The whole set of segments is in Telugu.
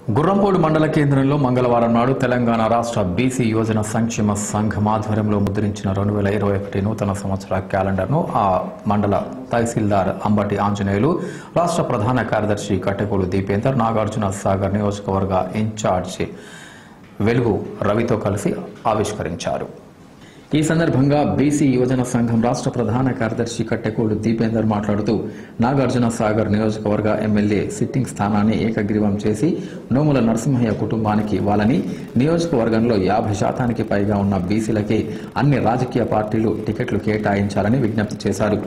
గుర్రంపోడు మండల కేంద్రంలో మంగళవారం నాడు తెలంగాణ రాష్ట్ర బీసీ యువజన సంక్షేమ సంఘం ఆధ్వర్యంలో ముద్రించిన రెండు వేల ఇరవై ఒకటి నూతన సంవత్సర క్యాలెండర్ను ఆ మండల తహసీల్దార్ అంబటి ఆంజనేయులు రాష్ట్ర ప్రధాన కార్యదర్శి కట్టెకోలు దీపేందర్ నాగార్జున సాగర్ నియోజకవర్గ ఇన్ఛార్జి వెలుగు రవితో కలిసి ఆవిష్కరించారు ఈ సందర్భంగా బీసీ యువజన సంఘం రాష్ట్ర ప్రధాన కార్యదర్శి కట్టెకోలు దీపేందర్ మాట్లాడుతూ నాగార్జున సాగర్ నియోజకవర్గ ఎమ్మెల్యే సిట్టింగ్ స్థానాన్ని ఏకగ్రీవం చేసి నోముల నరసింహయ్య కుటుంబానికి ఇవ్వాలని నియోజకవర్గంలో యాభై శాతానికి పైగా ఉన్న బీసీలకి అన్ని రాజకీయ పార్టీలు టికెట్లు కేటాయించాలని విజ్ఞప్తి చేశారు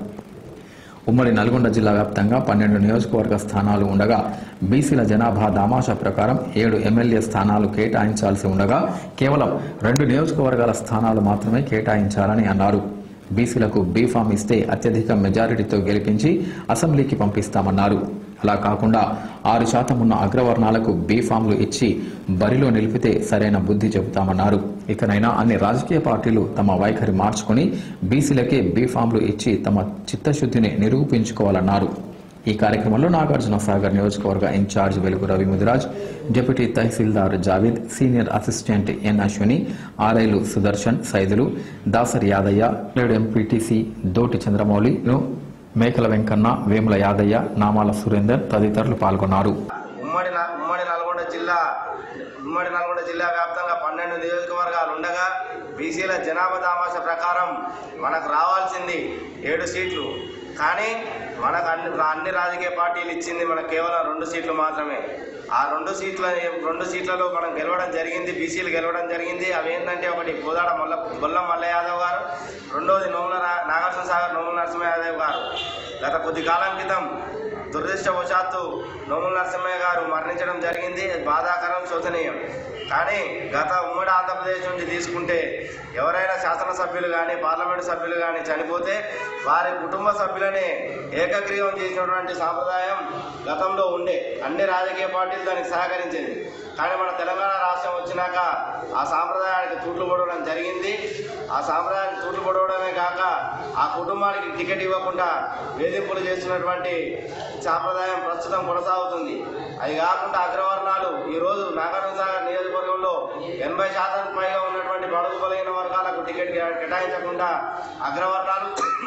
ఉమ్మడి నల్గొండ జిల్లా వ్యాప్తంగా పన్నెండు నియోజకవర్గ స్థానాలు ఉండగా బీసీల జనాభా దామాషా ప్రకారం ఏడు ఎమ్మెల్యే స్థానాలు కేటాయించాల్సి ఉండగా కేవలం రెండు నియోజకవర్గాల స్థానాలు మాత్రమే కేటాయించాలని అన్నారు బీసీలకు బీఫామ్ ఇస్తే అత్యధిక మెజారిటీతో గెలిపించి అసెంబ్లీకి పంపిస్తామన్నారు అలా కాకుండా ఆరు శాతం ఉన్న అగ్రవర్ణాలకు బీఫామ్లు ఇచ్చి బరిలో నిలిపితే సరైన బుద్ధి చెబుతామన్నారు ఇకనైనా అన్ని రాజకీయ పార్టీలు తమ వైఖరి మార్చుకుని బీసీలకే బీఫామ్లు ఇచ్చి తమ చిత్తశుద్ధిని నిరూపించుకోవాలన్నారు ఈ కార్యక్రమంలో నాగార్జున సాగర్ నియోజకవర్గ in charge Velugu Ravi Mudiraj deputy tahsildar Javed senior assistant N Ashwini ఆర్ఐలు సుదర్శన్ సైదులు దాసరి యాదయ్య నేడు ఎంపీటీసీ దోటి చంద్రమౌళిను మేకల వెంకన్న వేముల యాదయ్య నామాల సురేందర్ తదితరులు పాల్గొన్నారు ఉమ్మడి న- ఉమ్మడి నల్గొండ జిల్లా ఉమ్మడి నల్గొండ జిల్లా వ్యాప్తంగా పన్నెండు నియోజకవర్గాలు ఉండగా బీసీల జనాభా దామాష ప్రకారం మనకు రావాల్సింది ఏడు సీట్లు కానీ మనకు అన్ని అన్ని రాజకీయ పార్టీలు ఇచ్చింది మనకు కేవలం రెండు సీట్లు మాత్రమే ఆ రెండు సీట్ల రెండు సీట్లలో మనం గెలవడం జరిగింది బీసీలు గెలవడం జరిగింది అవి ఏంటంటే ఒకటి కోదాడ మల్ల బొల్లం మల్ల యాదవ్ గారు రెండోది నోముల నా- నాగార్జున సాగర్ నోముల నరసింహ యాదవ్ గారు గత కొద్ది కాలం క్రితం దురదృష్టవశాత్తు నోముల నరసింహయ్య గారు మరణించడం జరిగింది అది బాధాకరం శోచనీయం కానీ గత ఉమ్మడి ఆంధ్రప్రదేశ్ నుంచి తీసుకుంటే ఎవరైనా శాసనసభ్యులు కానీ పార్లమెంటు సభ్యులు కానీ చనిపోతే వారి కుటుంబ సభ్యులనే ఏకగ్రీవం చేసినటువంటి సాంప్రదాయం గతంలో ఉండే అన్ని రాజకీయ పార్టీలు దానికి సహకరించేది కానీ మన తెలంగాణ రాష్ట్రం వచ్చినాక ఆ సాంప్రదాయానికి తూట్లు పొడవడం జరిగింది ఆ సాంప్రదాయానికి తూట్లు పొడవడమే కాక ఆ కుటుంబానికి టికెట్ ఇవ్వకుండా వేధింపులు చేస్తున్నటువంటి సాంప్రదాయం ప్రస్తుతం కొనసాగుతుంది అది కాకుండా అగ్రవర్ణాలు ఈరోజు నాగార్జున సాగర్ నియోజకవర్గంలో ఎనభై శాతం పైగా ఉన్నటువంటి బడుగు బలైన వర్గాలకు టికెట్ కే- కేటాయించకుండా అగ్రవర్ణాలు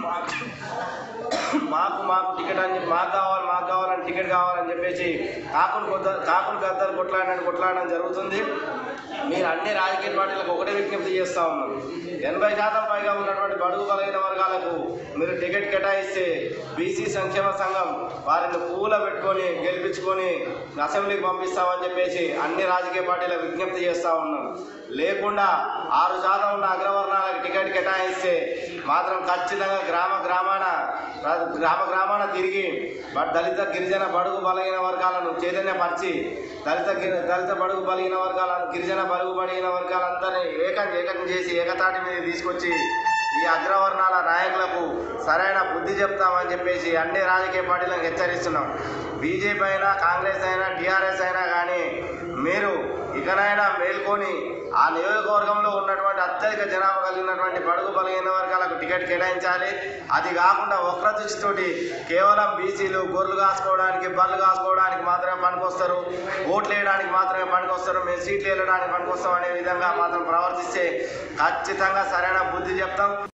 మాకు మాకు టికెట్ అని చెప్పి మాకు కావాలి మాకు కావాలని టికెట్ కావాలని చెప్పేసి కాకులు కొద్ద కాకులు గద్దలు కొట్లాడని కొట్లాడడం జరుగుతుంది మీరు అన్ని రాజకీయ పార్టీలకు ఒకటే విజ్ఞప్తి చేస్తా ఉన్నాం ఎనభై శాతం పైగా ఉన్నటువంటి బడుగు బలైన వర్గాలకు మీరు టికెట్ కేటాయిస్తే బీసీ సంక్షేమ సంఘం వారిని పూల పెట్టుకొని గెలిపించుకొని అసెంబ్లీకి పంపిస్తామని చెప్పేసి అన్ని రాజకీయ పార్టీలకు విజ్ఞప్తి చేస్తా ఉన్నాం లేకుండా ఆరు శాతం ఉన్న అగ్రవర్ణాలకు టికెట్ కేటాయిస్తే మాత్రం ఖచ్చితంగా గ్రామ గ్రామాన గ్రామ గ్రామాన తిరిగి బ- దళిత గిరిజన బడుగు బలహీన వర్గాలను చైతన్యపరిచి దళిత గిరి దళిత బడుగు బలహీన వర్గాలను గిరిజన బడుగు బలహీన వర్గాలందరినీ ఏకం ఏకం చేసి ఏకతాటి మీద తీసుకొచ్చి ఈ అగ్రవర్ణాల నాయకులకు సరైన బుద్ధి చెప్తామని చెప్పేసి అన్ని రాజకీయ పార్టీలకు హెచ్చరిస్తున్నాం బీజేపీ అయినా కాంగ్రెస్ అయినా టీఆర్ఎస్ అయినా కానీ మీరు ఇకనైనా మేల్కొని ఆ నియోజకవర్గంలో ఉన్నటువంటి అత్యధిక జనాభా కలిగినటువంటి బడుగు బలహీన వర్గాలకు టికెట్ కేటాయించాలి అది కాకుండా వక్ర దృష్టితోటి కేవలం బీసీలు గొర్రెలు కాసుకోవడానికి బళ్ళు కాసుకోవడానికి మాత్రమే పనికొస్తారు ఓట్లు వేయడానికి మాత్రమే పనికొస్తారు మేము సీట్లు వెళ్ళడానికి పనికొస్తాం అనే విధంగా మాత్రం ప్రవర్తిస్తే ఖచ్చితంగా సరైన బుద్ధి చెప్తాం